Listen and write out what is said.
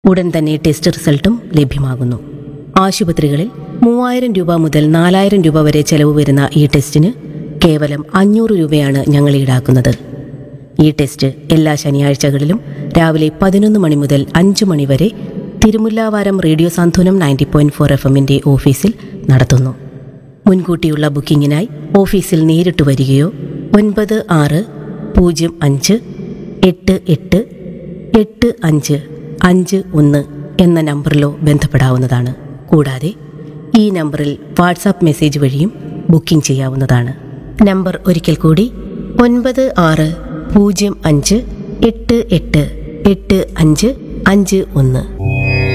ഉടൻ തന്നെ ടെസ്റ്റ് റിസൾട്ടും ലഭ്യമാകുന്നു ആശുപത്രികളിൽ മൂവായിരം രൂപ മുതൽ നാലായിരം രൂപ വരെ ചെലവ് വരുന്ന ഈ ടെസ്റ്റിന് കേവലം അഞ്ഞൂറ് രൂപയാണ് ഞങ്ങൾ ഈടാക്കുന്നത് ഈ ടെസ്റ്റ് എല്ലാ ശനിയാഴ്ചകളിലും രാവിലെ പതിനൊന്ന് മണി മുതൽ അഞ്ച് മണി വരെ Thirumullavaram radio Santhwanam ninety point four F എമ്മിൻ്റെ ഓഫീസിൽ നടത്തുന്നു മുൻകൂട്ടിയുള്ള ബുക്കിങ്ങിനായി ഓഫീസിൽ നേരിട്ട് വരികയോ ഒൻപത് ആറ് പൂജ്യം അഞ്ച് എട്ട് എട്ട് എട്ട് അഞ്ച് അഞ്ച് ഒന്ന് എന്ന നമ്പറിലോ ബന്ധപ്പെടാവുന്നതാണ് കൂടാതെ ഈ നമ്പറിൽ വാട്സാപ്പ് മെസ്സേജ് വഴിയും ബുക്കിംഗ് ചെയ്യാവുന്നതാണ് നമ്പർ ഒരിക്കൽ കൂടി ഒൻപത് ആറ് പൂജ്യം അഞ്ച് എട്ട് എട്ട് എട്ട് അഞ്ച് അഞ്ച് ഒന്ന്